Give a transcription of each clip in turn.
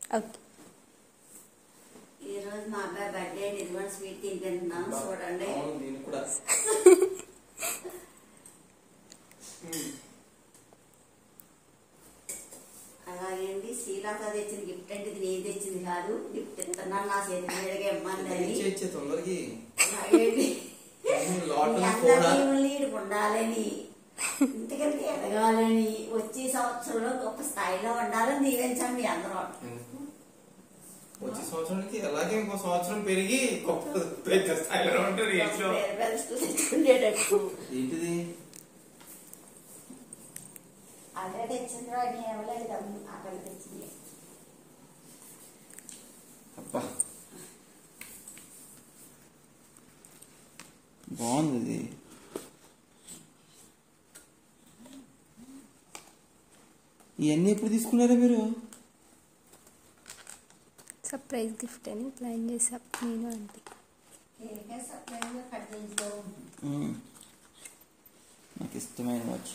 Okay ఈ రోజు మా అబ్బాయి బర్త్డే ఇదిగోండి స్వీట్ తింటున్నాను చూడండి అవును దీనికి కూడా అలాగే అండి శ్రీలంక తెచ్చిన గిఫ్ట్ అంటే ఇది నేను తెచ్చింది కాదు గిఫ్ట్ ఇస్తున్నాను నా చేతి మీదగా ఇమ్మంది అని ఇచ్చే ఇచ్చే తొందరకి అలాగే అండి లాట్ మీ కూడా అందరి లీడ్ ఉండాలని ఇంతకంటే ఎదగాలని వచ్చే సంవత్సరంలో గొప్ప స్థాయిలో ఉండాలని దీవించాం మీ అందరూ ఎందుకు? వచ్చే సంవత్సరానికి అలాగే ఇంకో సంవత్సరం పెరిగి గొప్ప పెద్ద స్థాయిలో ఉంటుంది ఇంట్లో పేరు పెరుస్తూ తెచ్చుకునేటట్టు ఏంటిది అదే తెచ్చింది అని ఇవ్వలేదు కదా అక్కడ తెచ్చింది అబ్బా బాగుంది ఇది ఇవన్నీ ఎప్పుడు తీసుకున్నారా మీరు సర్ప్రైజ్ గిఫ్ట్ అని ప్లాన్ చేసాం నేను అంటే కేకే సర్ప్రైజ్గా కట్ చేయించుకో మ్మ్. నాకు ఇష్టమైన వాచ్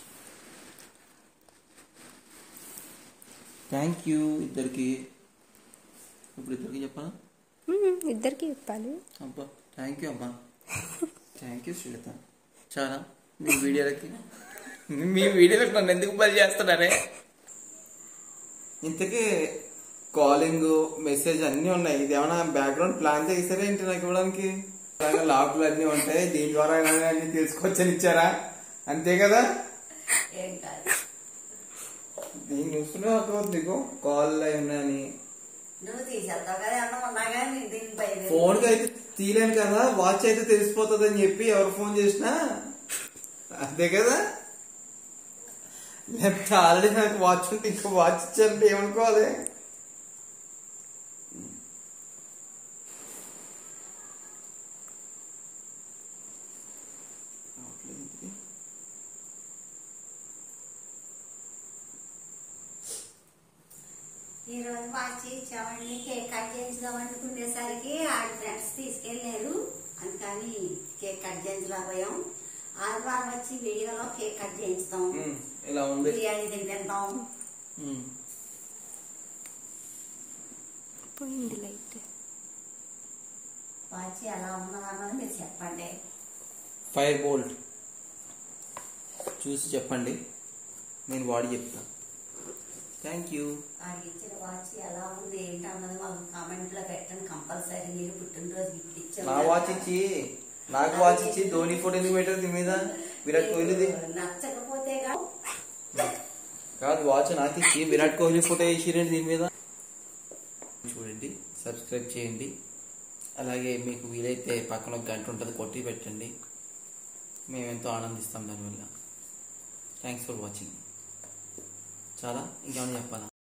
థ్యాంక్ యూ ఇద్దరికి ఇప్పుడు ఇద్దరికి చెప్పాలా మ్మ్, ఇద్దరికి చెప్పాలి అబ్బా థ్యాంక్ యూ అమ్మా థ్యాంక్ యూ శ్రీలత చాలా మీ వీడియోలకి మీ వీడియోలకు నన్ను ఎందుకు బలి చేస్తున్నారే ఇంతకీ కాలింగ్ మెసేజ్ అన్నీ ఉన్నాయి ఇది ఏమైనా బ్యాక్గ్రౌండ్ ప్లాన్ చేసారా ఏంటి నాకు ఇవ్వడానికి అలాగే లాకులు అన్నీ ఉంటాయి దీని ద్వారా ఏమైనా అన్ని తీసుకొచ్చని ఇచ్చారా అంతే కదా ఏం కాదు దీన్ని చూస్తుంటే అర్థమవుతుంది నీకు కాల్ అయి ఉన్నాయని నువ్వు తీసేస్తావు కదా అన్న ఉన్నాగా నేను దీని భయం ఫోన్ కి అయితే తీయలేను కదా వాచ్ అయితే తెలిసిపోతుంది అని చెప్పి ఎవరు ఫోన్ చేసినా అంతే కదా లేకపోతే ఆల్రెడీ నాకు వాచ్ ఉంటే ఇంకా వాచ్ ఇచ్చారంటే ఏమనుకోవాలి ఈ రోజు వాచి ఇచ్చామండి కేక్ కట్ చేయించుదాం అనుకునేసరికి ఆడ ఫ్రెండ్స్ తీసుకెళ్ళారు అందుకని కేక్ కట్ చేయించలేకపోయాం ఆదివారం వచ్చి వీడియోలో కేక్ కట్ చేయించుతాం ఉమ్, ఇలా ఉంది బిర్యానీ తింటాం ఉమ్. పోయింది లైట్ వాచి ఎలా ఉన్నదన్నది మీరు చెప్పండి ఫైర్ బోల్ట్ చూసి చెప్పండి నేను వాడి చెప్తాను థ్యాంక్ యూ వాడికి ఇచ్చిన వాచ్ ఎలా ఉంది ఏంటి అన్నది మాకు కామెంట్ లో పెట్టండి కంపల్సరీ మీరు పుట్టినరోజు గిఫ్ట్ ఇచ్చారు నా వాచ్ ఇచ్చి నాకు వాచ్ ఇచ్చి ధోని ఫోటో ఎందుకు పెట్టారు దీని మీద విరాట్ కోహ్లీది నచ్చకపోతే గా- కాదు వాచ్ నాకు ఇచ్చి విరాట్ కోహ్లీ ఫోటో వేసిరండి దీని మీద చూడండి సబ్స్క్రైబ్ చేయండి అలాగే మీకు వీలైతే పక్కన ఒక గంట ఉంటుంది కొట్టి పెట్టండి మేము ఎంతో ఆనందిస్తాం దానివల్ల థ్యాంక్స్ ఫర్ వాచింగ్ చాలా ఇంకేమైనా చెప్పాలా